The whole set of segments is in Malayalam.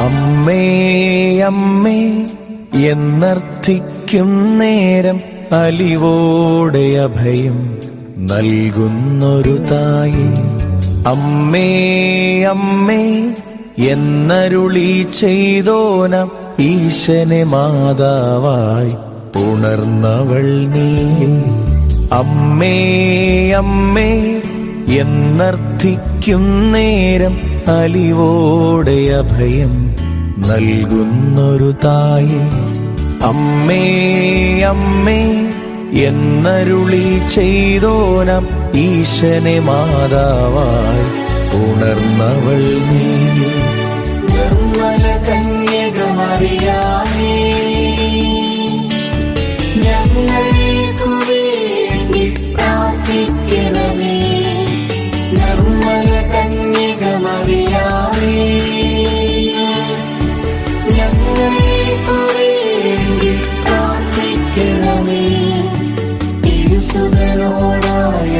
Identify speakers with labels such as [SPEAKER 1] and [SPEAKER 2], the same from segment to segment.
[SPEAKER 1] അമ്മേ അമ്മേ എന്നർത്ഥിക്കും നേരം അലിവോടെ അഭയം നൽകുന്നൊരു തായി അമ്മേ അമ്മേ എന്നരുളി ചെയ്തോനം ഈശനെ മാതാവായി ഉണർന്നവൾ നീ അമ്മേ അമ്മേ എന്നർത്ഥിക്കും നേരം അലിവോടെ അഭയം നൽകുന്നൊരു തായി അമ്മേ അമ്മേ എന്നരുളി ചെയ്തോനം ഈശനെ മാതാവായി ഉണർന്നവൾ നീ നിർമ്മല കന്യകമറിയാമേ
[SPEAKER 2] ഞങ്ങൾക്കു വേണ്ടി പ്രാർത്ഥിക്കണമേ നിർമ്മല കന്യകമറിയാമേ ഞങ്ങൾക്കു വേണ്ടി പ്രാർത്ഥിക്കണമേ തിരുസുതനോടായ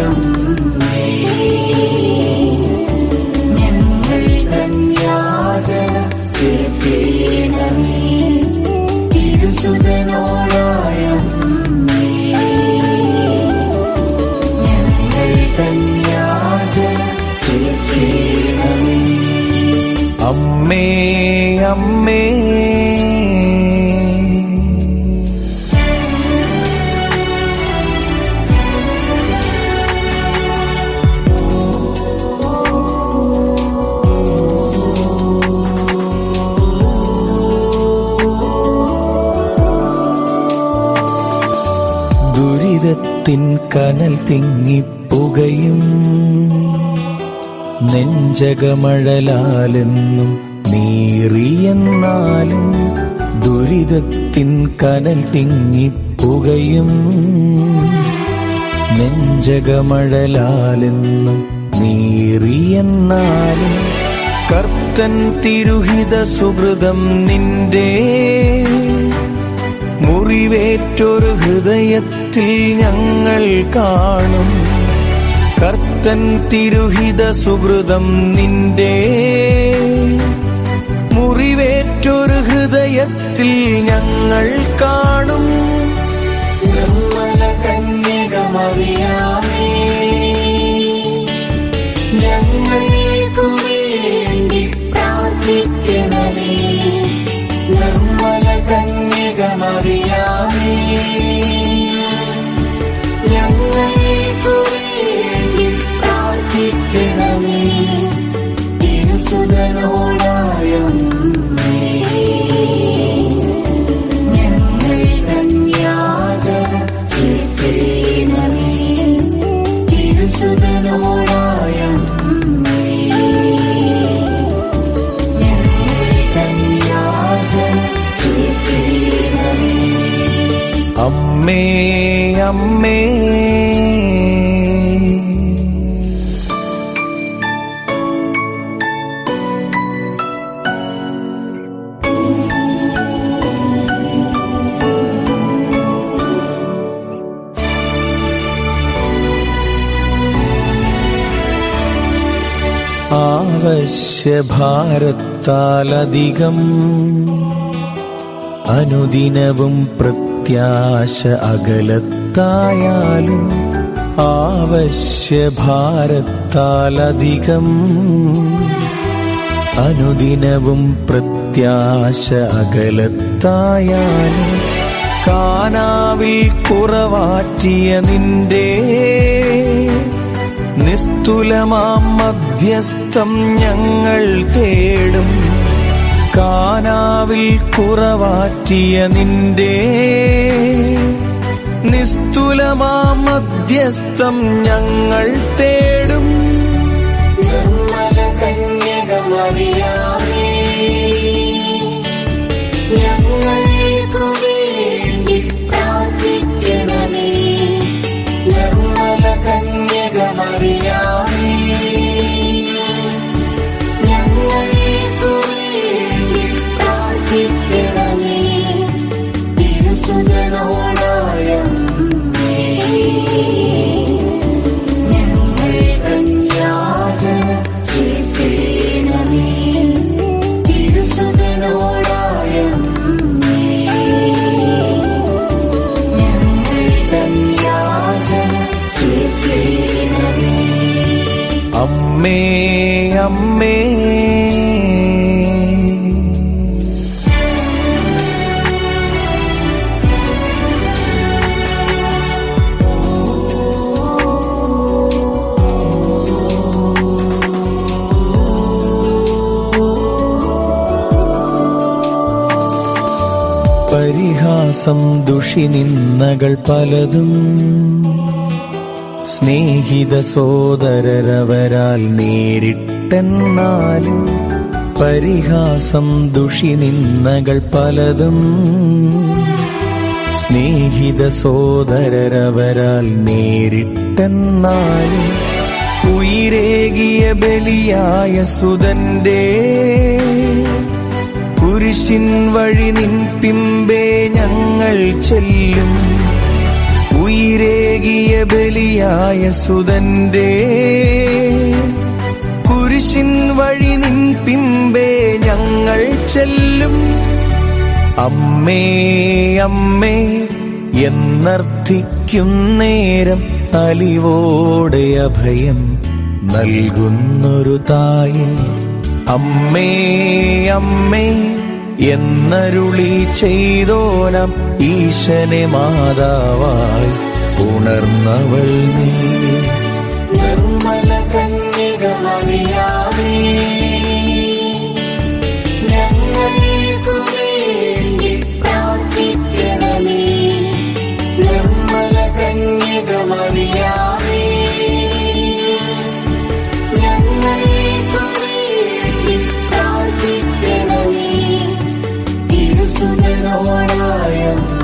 [SPEAKER 2] ഞങ്ങൾ കന്യാചന ചേർക്കേണമേ തിരുസുതനോടായ ഞങ്ങൾ കന്യാചന ചേർക്കേണമേ
[SPEAKER 1] അമ്മേ അമ്മേ ദുരിതത്തിൻ കനൽ തിങ്ങിപ്പുകയും നെഞ്ചകമഴലാലെന്നും നീറിയെന്നാലും ദുരിതത്തിൻ കനൽ തിങ്ങിപ്പുകയും നെഞ്ചകമഴലാലെന്നും നീറിയെന്നാലും കർത്തൻ തിരുഹിത സുഹൃതം നിന്റെ മുറിവേറ്റൊരു ഹൃദയത്തിൽ ഞങ്ങൾ കാണും കർത്തൻ തിരുഹിത സുഹൃതം നിന്റെ മുറിവേറ്റൊരു ഹൃദയത്തിൽ ഞങ്ങൾ കാണും
[SPEAKER 2] നിർമ്മല കന്യകമറിയാമേ ഞങ്ങൾക്കു വേണ്ടി പ്രാർത്ഥിക്കണമേ നിർമ്മല കന്യകമറിയാമേ ഞങ്ങൾക്കു വേണ്ടി പ്രാർത്ഥിക്കണമേ തിരുസുതനോടായ ഞങ്ങൾ കന്യാചന ചേർക്കേണമേ തിരുസുതനോടായ ഞങ്ങൾ കന്യാചന ചേർക്കേണമേ
[SPEAKER 1] അമ്മേ അമ്മേ ആവശ്യഭാരത്താലധികം അനുദിനവും പ്രത്യാശ അകലത്തായാലും ആവശ്യഭാരത്താലധികം അനുദിനവും പ്രത്യാശ അകലത്തായാലും കാനാവിൽ കുറവാറ്റിയ നിന്റെ നിസ്തുലമാം മധ്യസ്ഥം ഞങ്ങൾ തേടും കാനാവിൽ കുറവാറ്റിയ നിന്റെ നിസ്തുലമാം മധ്യസ്ഥം ഞങ്ങൾ തേടും
[SPEAKER 2] നിർമ്മല കന്യകമറിയാമേ ഞങ്ങൾക്കു വേണ്ടി പ്രാർത്ഥിക്കണമേ നിർമ്മല കന്യകമറിയാമേ ഞങ്ങൾക്കു വേണ്ടി പ്രാർത്ഥിക്കണമേ തിരുസുതനോടായ ഞങ്ങൾ കന്യാചന ചേർക്കേണമേ
[SPEAKER 1] പരിഹാസം ദുഷിനിന്ദകൾ പലതും സ്നേഹിത സോദരരവരാൽ നേരിട്ടെന്നാലും പരിഹാസം ദുഷിനിന്ദകൾ പലതും സ്നേഹിത സോദരരവരാൽ നേരിട്ടെന്നാലും ഉയരേകിയ ബലിയായ സുതന്റെ കുരിശിൻ വഴി നിൻ പിമ്പേ ഞങ്ങൾ ചെല്ലും ഉയരേകിയ ബലിയായ സുതന്റെ കുരിശിൻ വഴി നിൻ പിമ്പേ ഞങ്ങൾ ചെല്ലും അമ്മേ അമ്മേ എന്നർത്ഥിക്കും നേരം അലിവോടെ അഭയം നൽകുന്നൊരു തായെ അമ്മേ അമ്മേ എന്നരുളി ചെയ്തോനം ഈശനെ മാതാവായി ഉണർന്നവൾ നീ
[SPEAKER 2] നിർമ്മല കന്യക മറിയാമേ ഞങ്ങൾക്കു വേണ്ടി പ്രാർത്ഥിക്കണമേ നിർമ്മല കന്യക മറിയാമേ ഞങ്ങൾക്കു വേണ്ടി പ്രാർത്ഥിക്കണമേ തിരുസുതനോടായ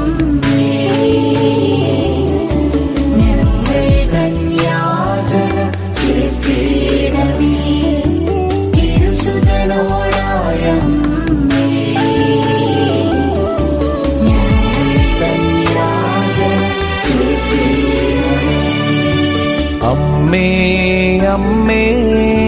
[SPEAKER 2] ഞങ്ങൾ കന്യാചന ചേർത്തിടമേ തിരുസുതനോടായ ഞങ്ങൾ കന്യാചന ചേർത്തിടമേ
[SPEAKER 1] അമ്മേ അമ്മേ